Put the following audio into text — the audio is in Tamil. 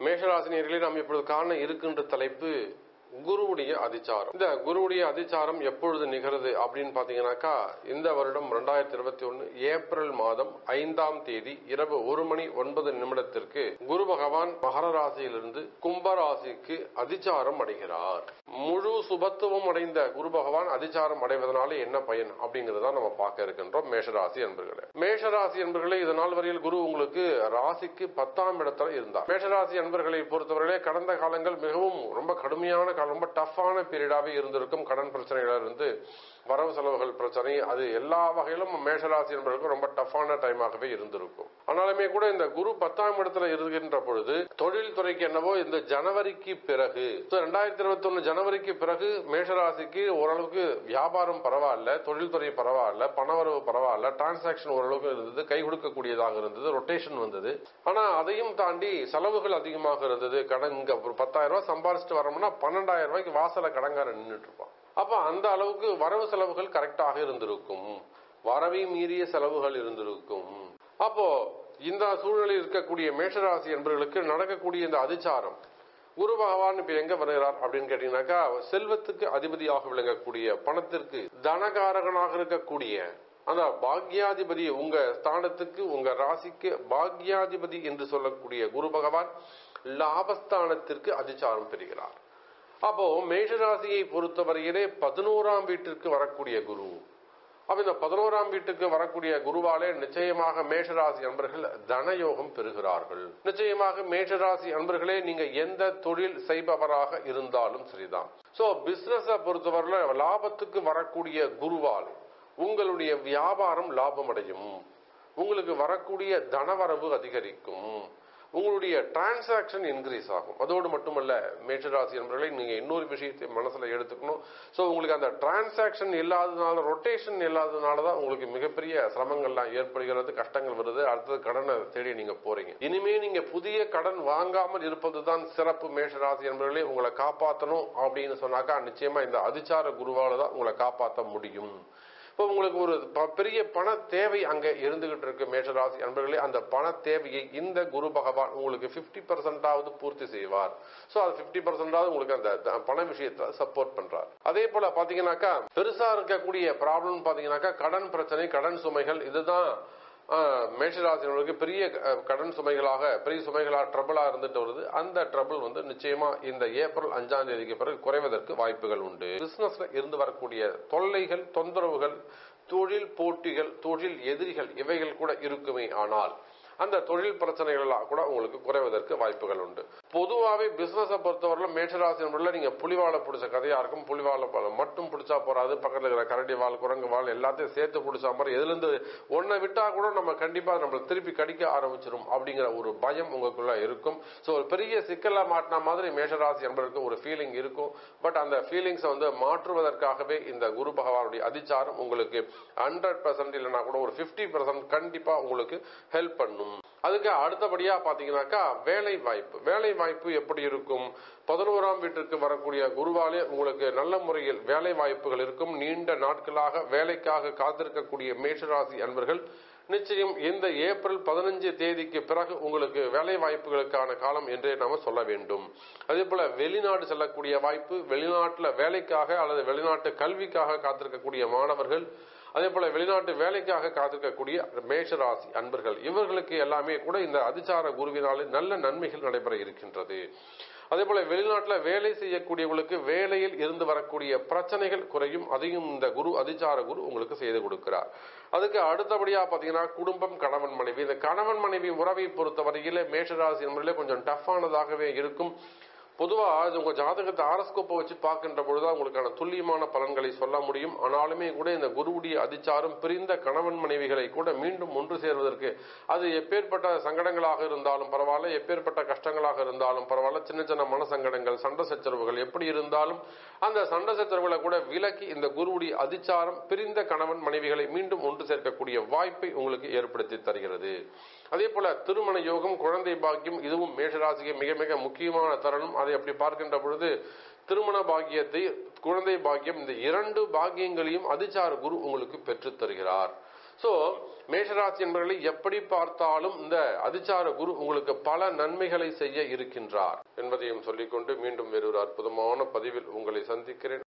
மேஷராசினியர்களே நாம் இப்பொழுது காண இருக்கின்ற தலைப்பு குருவுடைய அதிச்சாரம் இந்த குருவுடைய அதிச்சாரம் எப்பொழுது நிகழுது அப்படின்னு பாத்தீங்கன்னாக்கா இந்த வருடம் ரெண்டாயிரத்தி இருபத்தி ஒன்னு ஏப்ரல் மாதம் ஐந்தாம் தேதி இரவு ஒரு மணி ஒன்பது நிமிடத்திற்கு குரு பகவான் மகர ராசியிலிருந்து கும்ப ராசிக்கு அதிச்சாரம் அடைகிறார் முழு சுபத்துவம் அடைந்த குரு பகவான் அதிச்சாரம் அடைவதனால என்ன பயன் அப்படிங்கறத நம்ம பார்க்க இருக்கின்றோம் மேஷராசி என்பர்களே மேஷராசி என்பர்களே இது நாள் வரையில் குரு உங்களுக்கு ராசிக்கு பத்தாம் இடத்துல இருந்தார் மேஷராசி என்பர்களை பொறுத்தவரையிலே கடந்த காலங்கள் மிகவும் ரொம்ப கடுமையான காலம் ரொம்ப டஃப்பான பீரியடாவே இருந்திருக்கும் கடன் பிரச்சனைகள் இருந்து வரவு செலவுகள் பிரச்சனை அது எல்லா வகையிலும் மேஷராசி என்பவர்களுக்கு ரொம்ப டஃப்பான டைமாகவே இருந்திருக்கும் ஆனாலுமே கூட இந்த குரு பத்தாம் இடத்துல இருக்கின்ற பொழுது தொழில் துறைக்கு என்னவோ இந்த ஜனவரிக்கு பிறகு ரெண்டாயிரத்தி இருபத்தி ஒன்னு ஜனவரிக்கு பிறகு மேஷராசிக்கு ஓரளவுக்கு வியாபாரம் பரவாயில்ல தொழில்துறை பரவாயில்ல பணவரவு பரவாயில்ல டிரான்சாக்ஷன் ஓரளவுக்கு இருந்தது கை கொடுக்கக்கூடியதாக இருந்தது ரொட்டேஷன் வந்தது ஆனா அதையும் தாண்டி செலவுகள் அதிகமாக இருந்தது கடன் இங்க ஒரு பத்தாயிரம் ரூபாய் சம்பாரிச்சுட்டு வரோம்னா பன்னெண்டாயிரம் ரூபாய்க்கு வாசல கடங்காரன் நின்றுட்டு இருப்பான் அப்ப அந்த அளவுக்கு வரவு செலவுகள் கரெக்டாக இருந்திருக்கும் வரவை மீறிய செலவுகள் இருந்திருக்கும் அப்போ இந்த சூழ்நிலையில் இருக்கக்கூடிய மேஷராசி என்பவர்களுக்கு நடக்கக்கூடிய இந்த அதிச்சாரம் குரு பகவான் இப்ப எங்க வருகிறார் அப்படின்னு கேட்டீங்கன்னாக்கா செல்வத்துக்கு அதிபதியாக விளங்கக்கூடிய பணத்திற்கு தனகாரகனாக இருக்கக்கூடிய அந்த பாக்யாதிபதி உங்க ஸ்தானத்துக்கு உங்க ராசிக்கு பாக்யாதிபதி என்று சொல்லக்கூடிய குரு பகவான் லாபஸ்தானத்திற்கு அதிச்சாரம் பெறுகிறார் அப்போ மேஷராசியை பொறுத்தவரையிலே பதினோராம் வீட்டிற்கு வரக்கூடிய குரு அப்ப இந்த பதினோராம் வீட்டுக்கு வரக்கூடிய குருவாலே நிச்சயமாக மேஷராசி அன்பர்கள் தனயோகம் பெறுகிறார்கள் நிச்சயமாக மேஷராசி அன்பர்களே நீங்க எந்த தொழில் செய்பவராக இருந்தாலும் சரிதான் சோ பிசினஸ பொறுத்தவரையில லாபத்துக்கு வரக்கூடிய குருவால் உங்களுடைய வியாபாரம் லாபம் அடையும் உங்களுக்கு வரக்கூடிய தனவரவு அதிகரிக்கும் உங்களுடைய டிரான்சாக்ஷன் இன்க்ரீஸ் ஆகும் அதோடு மட்டுமல்ல மேஷராசி என்பவர்களை நீங்க இன்னொரு விஷயத்தை மனசுல எடுத்துக்கணும் சோ உங்களுக்கு அந்த டிரான்சாக்ஷன் இல்லாததுனால ரொட்டேஷன் இல்லாததுனால தான் உங்களுக்கு மிகப்பெரிய சிரமங்கள்லாம் ஏற்படுகிறது கஷ்டங்கள் வருது அடுத்தது கடனை தேடி நீங்க போறீங்க இனிமே நீங்க புதிய கடன் வாங்காமல் இருப்பதுதான் சிறப்பு மேஷராசி என்பவர்களே உங்களை காப்பாற்றணும் அப்படின்னு சொன்னாக்கா நிச்சயமா இந்த அதிச்சார குருவால தான் உங்களை காப்பாற்ற முடியும் இப்போ உங்களுக்கு ஒரு பெரிய பண தேவை அங்க இருந்துகிட்டு இருக்கு மேஷராசி அன்பர்களே அந்த பண தேவையை இந்த குரு பகவான் உங்களுக்கு பிப்டி பர்சன்டாவது பூர்த்தி செய்வார் சோ அது பிப்டி பர்சன்டாவது உங்களுக்கு அந்த பண விஷயத்துல சப்போர்ட் பண்றார் அதே போல பாத்தீங்கன்னாக்கா பெருசா இருக்கக்கூடிய ப்ராப்ளம் பாத்தீங்கன்னாக்கா கடன் பிரச்சனை கடன் சுமைகள் இதுதான் மேஷராசினர்களுக்கு பெரிய கடன் சுமைகளாக பெரிய சுமைகளாக ட்ரபிளா இருந்துட்டு வருது அந்த ட்ரபிள் வந்து நிச்சயமா இந்த ஏப்ரல் அஞ்சாம் தேதிக்கு பிறகு குறைவதற்கு வாய்ப்புகள் உண்டு பிசினஸ்ல இருந்து வரக்கூடிய தொல்லைகள் தொந்தரவுகள் தொழில் போட்டிகள் தொழில் எதிரிகள் இவைகள் கூட இருக்குமே ஆனால் அந்த தொழில் பிரச்சனைகள் கூட உங்களுக்கு குறைவதற்கு வாய்ப்புகள் உண்டு பொதுவாகவே பிசினஸை பொறுத்தவரை மேஷராசி நீங்க புலிவாழை பிடிச்ச கதையா இருக்கும் புலிவாழை மட்டும் பிடிச்சா போறாது பக்கத்துல இருக்கிற கரடி வாழ் குரங்கு வாழ் எல்லாத்தையும் சேர்த்து பிடிச்சா மாதிரி எதுல இருந்து ஒன்னை விட்டா கூட நம்ம கண்டிப்பா நம்மள திருப்பி கடிக்க ஆரம்பிச்சிரும் அப்படிங்கிற ஒரு பயம் உங்களுக்குள்ள இருக்கும் சோ ஒரு பெரிய சிக்கலா மாட்டின மாதிரி மேஷராசி என்பதற்கு ஒரு ஃபீலிங் இருக்கும் பட் அந்த ஃபீலிங்ஸை வந்து மாற்றுவதற்காகவே இந்த குரு பகவானுடைய அதிச்சாரம் உங்களுக்கு ஹண்ட்ரட் பர்சன்ட் இல்லைன்னா கூட ஒரு பிப்டி பர்சன்ட் கண்டிப்பா உங்களுக்கு ஹெல்ப் பண்ணும் அதுக்கு அடுத்தபடியா பாத்தீங்கன்னாக்கா வேலை வாய்ப்பு வேலை வாய்ப்பு எப்படி இருக்கும் பதினோராம் வீட்டிற்கு வரக்கூடிய குருவாலே உங்களுக்கு நல்ல முறையில் வேலை வாய்ப்புகள் இருக்கும் நீண்ட நாட்களாக வேலைக்காக காத்திருக்கக்கூடிய மேஷராசி அன்பர்கள் நிச்சயம் இந்த ஏப்ரல் பதினஞ்சு தேதிக்கு பிறகு உங்களுக்கு வேலை வாய்ப்புகளுக்கான காலம் என்றே நாம சொல்ல வேண்டும் அதே போல வெளிநாடு செல்லக்கூடிய வாய்ப்பு வெளிநாட்டுல வேலைக்காக அல்லது வெளிநாட்டு கல்விக்காக காத்திருக்கக்கூடிய மாணவர்கள் அதே போல வெளிநாட்டு வேலைக்காக காத்திருக்கக்கூடிய மேஷராசி அன்பர்கள் இவர்களுக்கு எல்லாமே கூட இந்த அதிச்சார குருவினாலே நல்ல நன்மைகள் நடைபெற இருக்கின்றது அதே போல வெளிநாட்டில் வேலை செய்யக்கூடியவங்களுக்கு வேலையில் இருந்து வரக்கூடிய பிரச்சனைகள் குறையும் அதையும் இந்த குரு அதிச்சார குரு உங்களுக்கு செய்து கொடுக்கிறார் அதுக்கு அடுத்தபடியா பாத்தீங்கன்னா குடும்பம் கணவன் மனைவி இந்த கணவன் மனைவி உறவை பொறுத்தவரையில மேஷராசி என்பதிலே கொஞ்சம் டஃப்பானதாகவே இருக்கும் பொதுவா இது உங்க ஜாதகத்தை ஆரஸ்கோப்பை வச்சு பார்க்கின்ற பொழுதுதான் உங்களுக்கான துல்லியமான பலன்களை சொல்ல முடியும் ஆனாலுமே கூட இந்த குருவுடைய அதிச்சாரம் பிரிந்த கணவன் மனைவிகளை கூட மீண்டும் ஒன்று சேர்வதற்கு அது எப்பேற்பட்ட சங்கடங்களாக இருந்தாலும் பரவாயில்ல எப்பேற்பட்ட கஷ்டங்களாக இருந்தாலும் பரவாயில்ல சின்ன சின்ன மனசங்கடங்கள் சண்டை சச்சரவுகள் எப்படி இருந்தாலும் அந்த சண்டை சச்சரவுகளை கூட விலக்கி இந்த குருவுடைய அதிச்சாரம் பிரிந்த கணவன் மனைவிகளை மீண்டும் ஒன்று சேர்க்கக்கூடிய வாய்ப்பை உங்களுக்கு ஏற்படுத்தி தருகிறது அதே போல திருமண யோகம் குழந்தை பாக்கியம் இதுவும் மேஷராசிக்கு மிக மிக முக்கியமான தருணம் அதை அப்படி பார்க்கின்ற பொழுது திருமண பாக்கியத்தை குழந்தை பாக்கியம் இந்த இரண்டு பாக்கியங்களையும் அதிச்சார குரு உங்களுக்கு பெற்றுத் தருகிறார் சோ மேஷராசி என்பவர்களை எப்படி பார்த்தாலும் இந்த அதிச்சார குரு உங்களுக்கு பல நன்மைகளை செய்ய இருக்கின்றார் என்பதையும் சொல்லிக்கொண்டு மீண்டும் வேறொரு அற்புதமான பதிவில் உங்களை சந்திக்கிறேன்